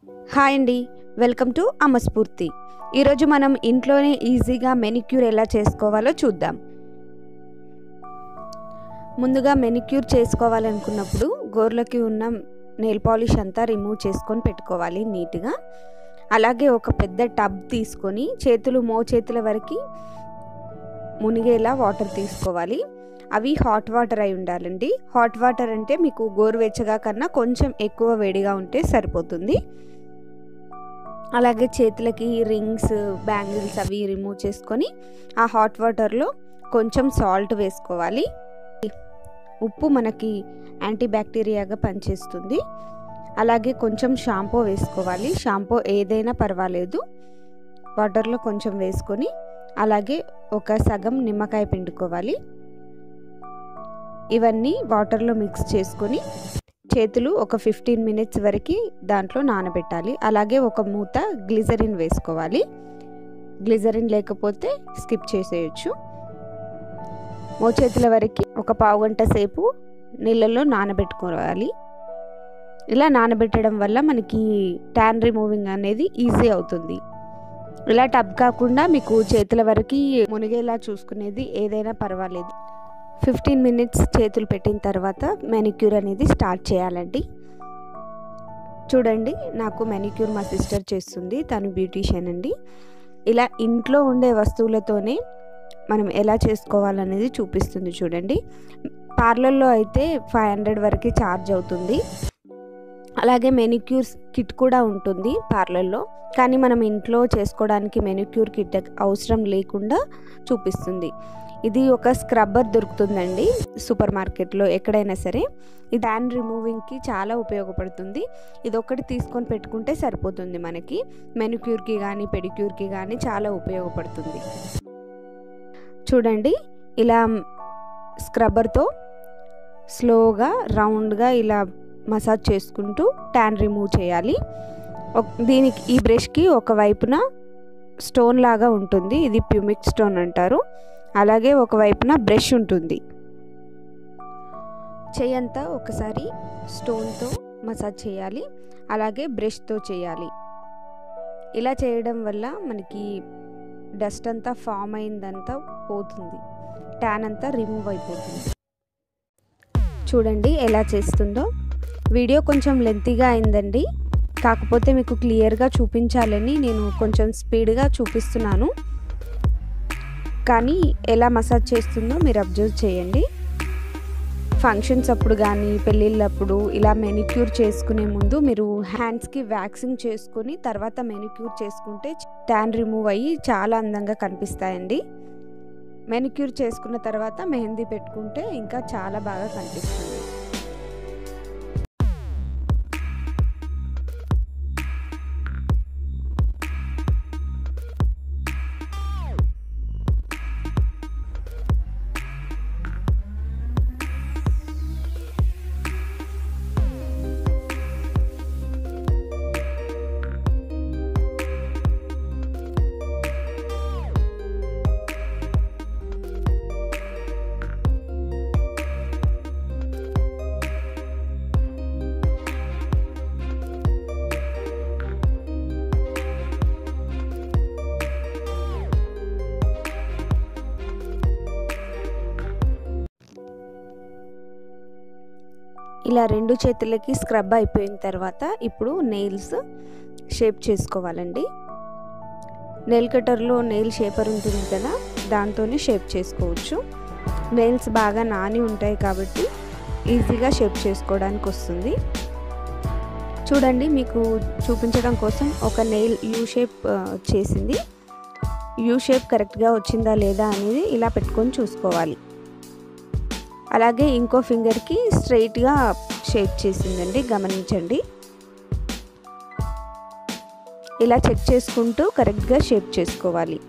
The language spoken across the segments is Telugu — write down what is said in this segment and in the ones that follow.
హాయ్ అండి వెల్కమ్ టు అమ్మస్ఫూర్తి ఈరోజు మనం ఇంట్లోనే ఈజీగా మెనిక్యూర్ ఎలా చేసుకోవాలో చూద్దాం ముందుగా మెనిక్యూర్ చేసుకోవాలనుకున్నప్పుడు గోర్లకి ఉన్న నెయిల్ పాలిష్ అంతా రిమూవ్ చేసుకొని పెట్టుకోవాలి నీట్గా అలాగే ఒక పెద్ద టబ్ తీసుకొని చేతులు మో చేతుల వరకు మునిగేలా వాటర్ తీసుకోవాలి అవి హాట్ వాటర్ అయి ఉండాలండి హాట్ వాటర్ అంటే మీకు గోరువెచ్చగా కన్నా కొంచెం ఎక్కువ వేడిగా ఉంటే సరిపోతుంది అలాగే చేతులకి రింగ్స్ బ్యాంగిల్స్ అవి రిమూవ్ చేసుకొని ఆ హాట్ వాటర్లో కొంచెం సాల్ట్ వేసుకోవాలి ఉప్పు మనకి యాంటీ బ్యాక్టీరియాగా పనిచేస్తుంది అలాగే కొంచెం షాంపూ వేసుకోవాలి షాంపూ ఏదైనా పర్వాలేదు వాటర్లో కొంచెం వేసుకొని అలాగే ఒక సగం నిమ్మకాయ పిండుకోవాలి ఇవన్నీ వాటర్లో మిక్స్ చేసుకొని చేతులు ఒక ఫిఫ్టీన్ మినిట్స్ వరకు దాంట్లో నానబెట్టాలి అలాగే ఒక మూత గ్లిజరిన్ వేసుకోవాలి గ్లిజరిన్ లేకపోతే స్కిప్ చేసేయచ్చు మోచేతుల వరకు ఒక పావు గంట సేపు నీళ్ళల్లో నానబెట్టుకోవాలి ఇలా నానబెట్టడం వల్ల మనకి ట్యాన్ రిమూవింగ్ అనేది ఈజీ అవుతుంది ఇలా టబ్ కాకుండా మీకు చేతుల వరకు మునిగేలా చూసుకునేది ఏదైనా పర్వాలేదు ఫిఫ్టీన్ మినిట్స్ చేతులు పెట్టిన తర్వాత మెనిక్యూర్ అనేది స్టార్ట్ చేయాలండి చూడండి నాకు మెనిక్యూర్ మా సిస్టర్ చేస్తుంది తను బ్యూటీషియన్ అండి ఇలా ఇంట్లో ఉండే వస్తువులతోనే మనం ఎలా చేసుకోవాలనేది చూపిస్తుంది చూడండి పార్లర్లో అయితే ఫైవ్ హండ్రెడ్ వరకు ఛార్జ్ అవుతుంది అలాగే మెనిక్యూర్ కిట్ కూడా ఉంటుంది పార్లర్లో కానీ మనం ఇంట్లో చేసుకోవడానికి మెనిక్యూర్ కిట్ అవసరం లేకుండా చూపిస్తుంది ఇది ఒక స్క్రబ్బర్ దొరుకుతుందండి సూపర్ మార్కెట్లో ఎక్కడైనా సరే ఇది హ్యాండ్ రిమూవింగ్కి చాలా ఉపయోగపడుతుంది ఇది ఒకటి తీసుకొని పెట్టుకుంటే సరిపోతుంది మనకి మెనిక్యూర్కి కానీ పెడిక్యూర్కి కానీ చాలా ఉపయోగపడుతుంది చూడండి ఇలా స్క్రబ్బర్తో స్లోగా రౌండ్గా ఇలా మసాజ్ చేసుకుంటూ ట్యాన్ రిమూవ్ చేయాలి దీనికి ఈ బ్రష్కి ఒక వైపున స్టోన్ లాగా ఉంటుంది ఇది ప్యూమిక్ స్టోన్ అంటారు అలాగే ఒకవైపున బ్రష్ ఉంటుంది చెయ్యంతా ఒకసారి స్టోన్తో మసాజ్ చేయాలి అలాగే బ్రష్తో చేయాలి ఇలా చేయడం వల్ల మనకి డస్ట్ అంతా ఫామ్ అయిందంతా పోతుంది ట్యాన్ అంతా రిమూవ్ అయిపోతుంది చూడండి ఎలా చేస్తుందో వీడియో కొంచెం లెంతీగా అయిందండి కాకపోతే మీకు క్లియర్గా చూపించాలని నేను కొంచెం స్పీడ్గా చూపిస్తున్నాను కానీ ఎలా మసాజ్ చేస్తుందో మీరు అబ్జర్వ్ చేయండి ఫంక్షన్స్ అప్పుడు కానీ పెళ్ళిళ్ళప్పుడు ఇలా మెనిక్యూర్ చేసుకునే ముందు మీరు హ్యాండ్స్కి వ్యాక్సింగ్ చేసుకుని తర్వాత మెనిక్యూర్ చేసుకుంటే ట్యాన్ రిమూవ్ అయ్యి చాలా అందంగా కనిపిస్తాయండి మెనిక్యూర్ చేసుకున్న తర్వాత మెహందీ పెట్టుకుంటే ఇంకా చాలా బాగా కనిపిస్తుంది ఇలా రెండు చేతులకి స్క్రబ్ అయిపోయిన తర్వాత ఇప్పుడు నెయిల్స్ షేప్ చేసుకోవాలండి నెయిల్ కటర్లో నెయిల్ షేపర్ ఉంటుంది కదా దాంతోనే షేప్ చేసుకోవచ్చు నెయిల్స్ బాగా నాని ఉంటాయి కాబట్టి ఈజీగా షేప్ చేసుకోవడానికి వస్తుంది చూడండి మీకు చూపించడం కోసం ఒక నెయిల్ యూ షేప్ చేసింది యూ షేప్ కరెక్ట్గా వచ్చిందా లేదా అనేది ఇలా పెట్టుకొని చూసుకోవాలి అలాగే ఇంకో ఫింగర్కి స్ట్రైట్గా షేప్ చేసిందండి గమనించండి ఇలా చెక్ చేసుకుంటూ కరెక్ట్గా షేప్ చేసుకోవాలి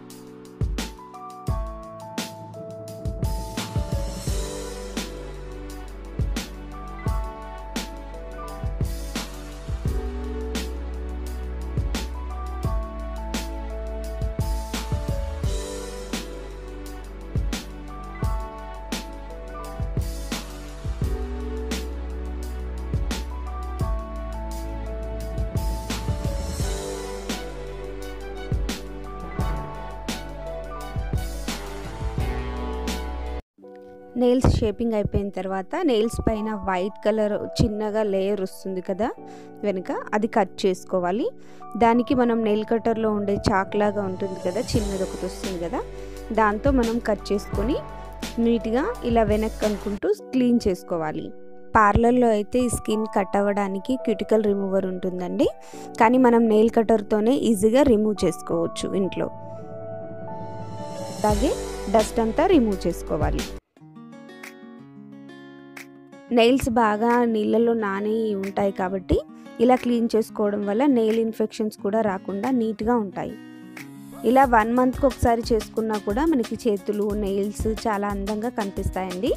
నెయిల్స్ షేపింగ్ అయిపోయిన తర్వాత నెయిల్స్ పైన వైట్ కలర్ చిన్నగా లేయర్ వస్తుంది కదా వెనుక అది కట్ చేసుకోవాలి దానికి మనం నెయిల్ కట్టర్లో ఉండే చాక్ లాగా ఉంటుంది కదా చిన్నది ఒకటి వస్తుంది కదా దాంతో మనం కట్ చేసుకొని నీట్గా ఇలా వెనక్కి అనుకుంటూ క్లీన్ చేసుకోవాలి పార్లర్లో అయితే ఈ స్కిన్ కట్ అవ్వడానికి క్యూటికల్ రిమూవర్ ఉంటుందండి కానీ మనం నెయిల్ కట్టర్తోనే ఈజీగా రిమూవ్ చేసుకోవచ్చు ఇంట్లో అలాగే డస్ట్ అంతా రిమూవ్ చేసుకోవాలి నెయిల్స్ బాగా నీళ్ళలో నాని ఉంటాయి కాబట్టి ఇలా క్లీన్ చేసుకోవడం వల్ల నెయిల్ ఇన్ఫెక్షన్స్ కూడా రాకుండా నీట్గా ఉంటాయి ఇలా వన్ మంత్కి ఒకసారి చేసుకున్నా కూడా మనకి చేతులు నెయిల్స్ చాలా అందంగా కనిపిస్తాయండి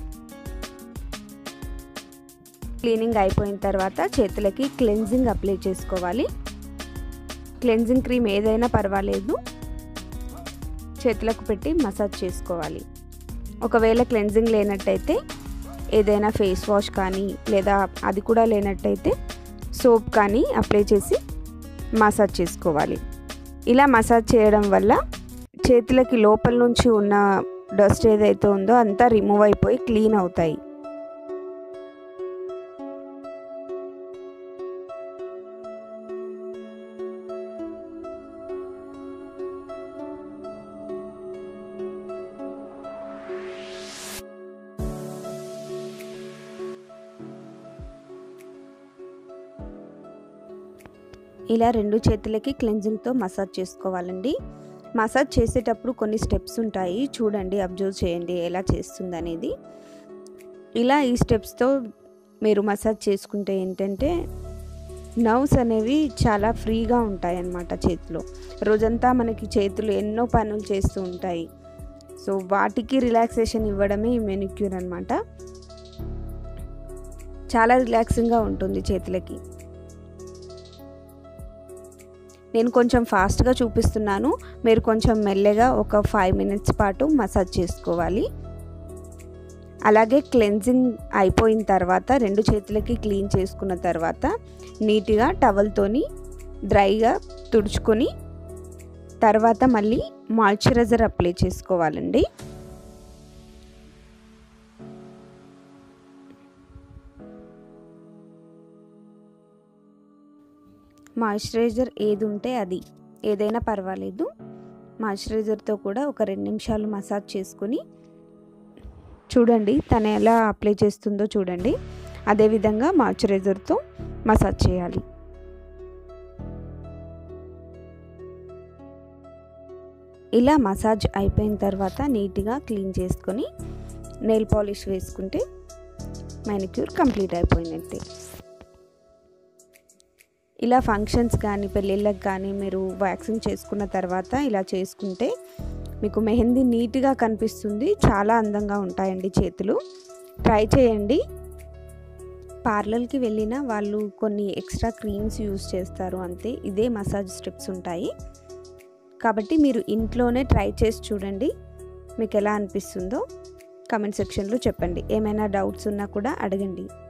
క్లీనింగ్ అయిపోయిన తర్వాత చేతులకి క్లెన్జింగ్ అప్లై చేసుకోవాలి క్లెన్జింగ్ క్రీమ్ ఏదైనా పర్వాలేదు చేతులకు పెట్టి మసాజ్ చేసుకోవాలి ఒకవేళ క్లెన్జింగ్ లేనట్టయితే ఏదైనా ఫేస్ వాష్ కానీ లేదా అది కూడా లేనట్టయితే సోప్ కానీ అప్లై చేసి మసాజ్ చేసుకోవాలి ఇలా మసాజ్ చేయడం వల్ల చేతులకి లోపల నుంచి ఉన్న డస్ట్ ఏదైతే ఉందో అంతా రిమూవ్ అయిపోయి క్లీన్ అవుతాయి ఇలా రెండు చేతులకి క్లెన్జింగ్తో మసాజ్ చేసుకోవాలండి మసాజ్ చేసేటప్పుడు కొన్ని స్టెప్స్ ఉంటాయి చూడండి అబ్జర్వ్ చేయండి ఎలా చేస్తుంది అనేది ఇలా ఈ స్టెప్స్తో మీరు మసాజ్ చేసుకుంటే ఏంటంటే నర్వ్స్ అనేవి చాలా ఫ్రీగా ఉంటాయి అన్నమాట చేతిలో రోజంతా మనకి చేతులు ఎన్నో పనులు చేస్తూ ఉంటాయి సో వాటికి రిలాక్సేషన్ ఇవ్వడమే ఈ మెనిక్యూర్ అనమాట చాలా రిలాక్సింగ్గా ఉంటుంది చేతులకి నేను కొంచెం ఫాస్ట్గా చూపిస్తున్నాను మీరు కొంచెం మెల్లగా ఒక ఫైవ్ మినిట్స్ పాటు మసాజ్ చేసుకోవాలి అలాగే క్లెన్జింగ్ అయిపోయిన తర్వాత రెండు చేతులకి క్లీన్ చేసుకున్న తర్వాత నీట్గా టవల్తోని డ్రైగా తుడుచుకొని తర్వాత మళ్ళీ మాయిశ్చరైజర్ అప్లై చేసుకోవాలండి మాయిశ్చరైజర్ ఏది ఉంటే అది ఏదైనా పర్వాలేదు మాయిశ్చరైజర్తో కూడా ఒక రెండు నిమిషాలు మసాజ్ చేసుకొని చూడండి తను ఎలా అప్లై చేస్తుందో చూడండి అదేవిధంగా మాయిశ్చరైజర్తో మసాజ్ చేయాలి ఇలా మసాజ్ అయిపోయిన తర్వాత నీట్గా క్లీన్ చేసుకొని నెయిల్ పాలిష్ వేసుకుంటే మ్యానిక్యూర్ కంప్లీట్ అయిపోయినట్టే ఇలా ఫంక్షన్స్ కానీ పెళ్ళిళ్ళకి కానీ మీరు వ్యాక్సింగ్ చేసుకున్న తర్వాత ఇలా చేసుకుంటే మీకు మెహందీ నీట్గా కనిపిస్తుంది చాలా అందంగా ఉంటాయండి చేతులు ట్రై చేయండి పార్లర్కి వెళ్ళిన వాళ్ళు కొన్ని ఎక్స్ట్రా క్రీమ్స్ యూస్ చేస్తారు అంతే ఇదే మసాజ్ స్టెప్స్ ఉంటాయి కాబట్టి మీరు ఇంట్లోనే ట్రై చేసి చూడండి మీకు ఎలా అనిపిస్తుందో కమెంట్ సెక్షన్లో చెప్పండి ఏమైనా డౌట్స్ ఉన్నా కూడా అడగండి